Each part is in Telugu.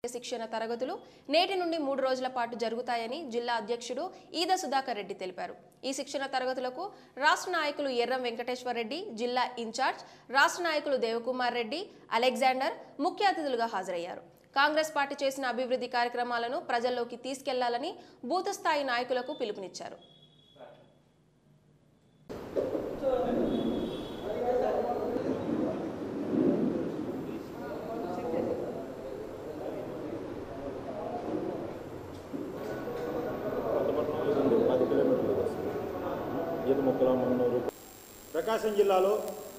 శిక్షణ తరగతులు నేటి నుండి మూడు రోజుల పాటు జరుగుతాయని జిల్లా అధ్యక్షుడు ఈద సుధాకర్ రెడ్డి తెలిపారు ఈ శిక్షణ తరగతులకు రాష్ట్ర నాయకులు ఎర్రం వెంకటేశ్వర రెడ్డి జిల్లా ఇన్ఛార్జ్ రాష్ట్ర నాయకులు దేవకుమార్ రెడ్డి అలెగ్జాండర్ ముఖ్య అతిథులుగా హాజరయ్యారు కాంగ్రెస్ పార్టీ చేసిన అభివృద్ధి కార్యక్రమాలను ప్రజల్లోకి తీసుకెళ్లాలని బూత్ స్థాయి నాయకులకు పిలుపునిచ్చారు పది కిలోమీటర్లు వస్తుంది ఈత ముక్కల మన్నూరు ప్రకాశం జిల్లాలో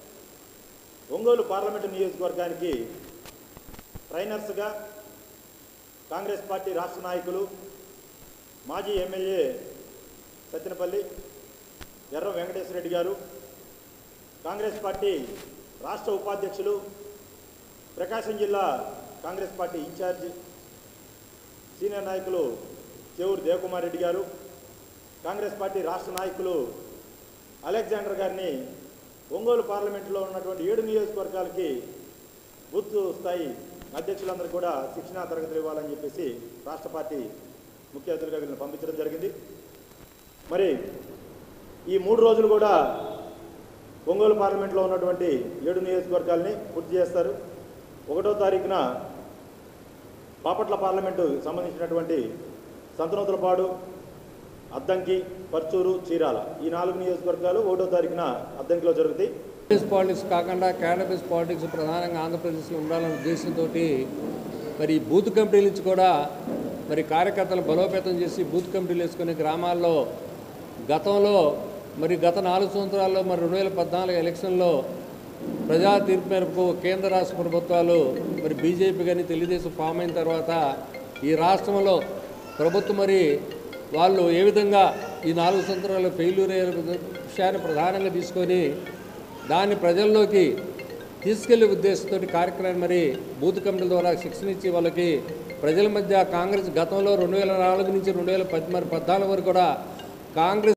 ఒంగోలు పార్లమెంటు నియోజకవర్గానికి ట్రైనర్స్గా కాంగ్రెస్ పార్టీ రాష్ట్ర నాయకులు మాజీ ఎమ్మెల్యే సత్యనపల్లి ఎర్రం వెంకటేశ్వర రెడ్డి గారు కాంగ్రెస్ పార్టీ రాష్ట్ర ఉపాధ్యక్షులు ప్రకాశం జిల్లా కాంగ్రెస్ పార్టీ ఇన్ఛార్జ్ సీనియర్ నాయకులు చెవురు దేవకుమార్ రెడ్డి గారు కాంగ్రెస్ పార్టీ రాష్ట్ర నాయకులు అలెగ్జాండర్ గారిని ఒంగోలు పార్లమెంటులో ఉన్నటువంటి ఏడు నియోజకవర్గాలకి బూత్ స్థాయి అధ్యక్షులందరూ కూడా శిక్షణా తరగతులు ఇవ్వాలని చెప్పేసి రాష్ట్ర పార్టీ ముఖ్య అతిథులుగా వీళ్ళని పంపించడం జరిగింది మరి ఈ మూడు రోజులు కూడా ఒంగోలు పార్లమెంట్లో ఉన్నటువంటి ఏడు నియోజకవర్గాల్ని పూర్తి చేస్తారు ఒకటో తారీఖున బాపట్ల పార్లమెంటు సంబంధించినటువంటి సంతనోతులపాడు అద్దంకి పర్చూరు చీరాల ఈ నాలుగు నియోజకవర్గాలు ఒకటో తారీఖున అద్దంకిలో జరుగుతాయి కాంగ్రెస్ పాలిటిక్స్ కాకుండా క్యాడబిస్ పాలిటిక్స్ ప్రధానంగా ఆంధ్రప్రదేశ్లో ఉండాలనే ఉద్దేశంతో మరి ఈ బూత్ కమిటీల నుంచి కూడా మరి కార్యకర్తలు బలోపేతం చేసి బూత్ కమిటీలు వేసుకునే గ్రామాల్లో గతంలో మరి గత నాలుగు సంవత్సరాల్లో మరి రెండు వేల పద్నాలుగు ఎలక్షన్లో ప్రజా తీర్పు మేరకు కేంద్ర రాష్ట్ర ప్రభుత్వాలు మరి బీజేపీ కానీ తెలుగుదేశం ఫామ్ అయిన తర్వాత ఈ రాష్ట్రంలో ప్రభుత్వం మరి వాళ్ళు ఏ విధంగా ఈ నాలుగు సంవత్సరాలు ఫెయిల్యూర్ అయ్యే విషయాన్ని ప్రధానంగా తీసుకొని దాన్ని ప్రజల్లోకి తీసుకెళ్లే ఉద్దేశంతో కార్యక్రమం మరి బూత్ కమిటీల ద్వారా శిక్షణ ఇచ్చి వాళ్ళకి ప్రజల మధ్య కాంగ్రెస్ గతంలో రెండు వేల నాలుగు నుంచి రెండు వేల పద్నాలుగు పద్నాలుగు వరకు కూడా కాంగ్రెస్